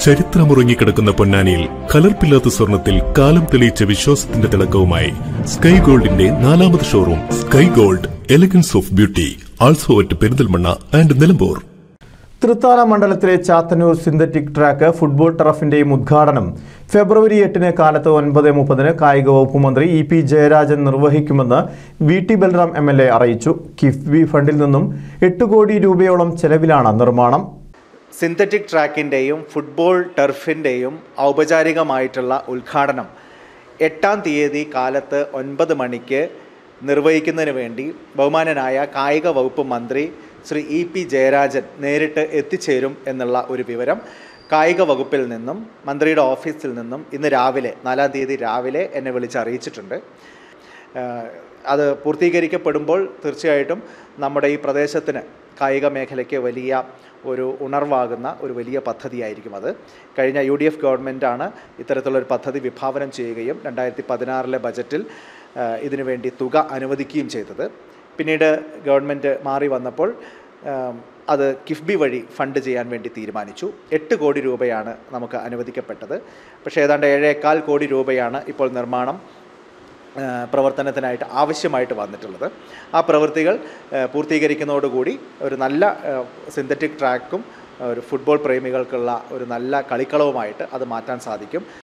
ചരിത്രമുറങ്ങിക്കിടക്കുന്ന പൊന്നാനിയിൽ കലർപ്പില്ലാത്ത സ്വർണത്തിൽ കാലം തെളിയിച്ച വിശ്വാസത്തിന്റെ തിളക്കവുമായി സ്കൈ ഗോൾഡിന്റെ നാലാമത് showroom Sky Gold elegance of beauty also at Perinthalmanna and Nilambur Thrithala മണ്ഡലത്തിലെ ചാത്തന്നൂർ സിന്തറ്റിക് ട്രാക്ക് ഫുട്ബോൾ ടർഫിന്റെയും ഉദ്ഘാടനം ഫെബ്രുവരി എട്ടിന് കാലത്ത് ഒൻപത് മുപ്പതിന് കായിക വകുപ്പ് മന്ത്രി ഇ പി ജയരാജൻ നിർവഹിക്കുമെന്ന് V T Balram M L A അറിയിച്ചു കിഫ്ബി ഫണ്ടിൽ നിന്നും എട്ട് കോടി രൂപയോളം ചെലവിലാണ് നിർമ്മാണം സിന്തറ്റിക് ട്രാക്കിൻ്റെയും ഫുട്ബോൾ ടർഫിൻ്റെയും ഔപചാരികമായിട്ടുള്ള ഉദ്ഘാടനം എട്ടാം തീയതി കാലത്ത് ഒൻപത് മണിക്ക് നിർവഹിക്കുന്നതിന് വേണ്ടി ബഹുമാനനായ കായിക വകുപ്പ് മന്ത്രി ശ്രീ ഇ പി ജയരാജൻ നേരിട്ട് എത്തിച്ചേരും എന്നുള്ള ഒരു വിവരം കായിക വകുപ്പിൽ നിന്നും മന്ത്രിയുടെ ഓഫീസിൽ നിന്നും ഇന്ന് രാവിലെ നാലാം തീയതി രാവിലെ എന്നെ വിളിച്ച് അറിയിച്ചിട്ടുണ്ട് ആഹ് അത് പൂർത്തീകരിക്കപ്പെടുമ്പോൾ തീർച്ചയായിട്ടും നമ്മുടെ ഈ പ്രദേശത്തിന് കായിക മേഖലയ്ക്ക് വലിയ ഒരു ഉണർവാകുന്ന ഒരു വലിയ പദ്ധതിയായിരിക്കും അത് കഴിഞ്ഞ യു ഡി എഫ് ഗവൺമെൻറ്റാണ് ഇത്തരത്തിലുള്ളൊരു പദ്ധതി വിഭാവനം ചെയ്യുകയും രണ്ടായിരത്തി പതിനാറിലെ ബജറ്റിൽ ആഹ് ഇതിനു വേണ്ടി തുക അനുവദിക്കുകയും ചെയ്തത് പിന്നീട് ഗവൺമെൻറ് മാറി വന്നപ്പോൾ ആം, അത് കിഫ്ബി വഴി ഫണ്ട് ചെയ്യാൻ വേണ്ടി തീരുമാനിച്ചു എട്ട് കോടി രൂപയാണ് നമുക്ക് അനുവദിക്കപ്പെട്ടത് പക്ഷേ ഏതാണ്ട് ഏഴേകാൽ കോടി രൂപയാണ് ഇപ്പോൾ നിർമ്മാണം ആ, പ്രവർത്തനത്തിനായിട്ട് ആവശ്യമായിട്ട് വന്നിട്ടുള്ളത് ആ പ്രവൃത്തികൾ ആ, പൂർത്തീകരിക്കുന്നതോടുകൂടി ഒരു നല്ല സിന്തറ്റിക് ട്രാക്കും ഒരു ഫുട്ബോൾ പ്രേമികൾക്കുള്ള ഒരു നല്ല കളിക്കളവുമായിട്ട് അത് മാറ്റാൻ സാധിക്കും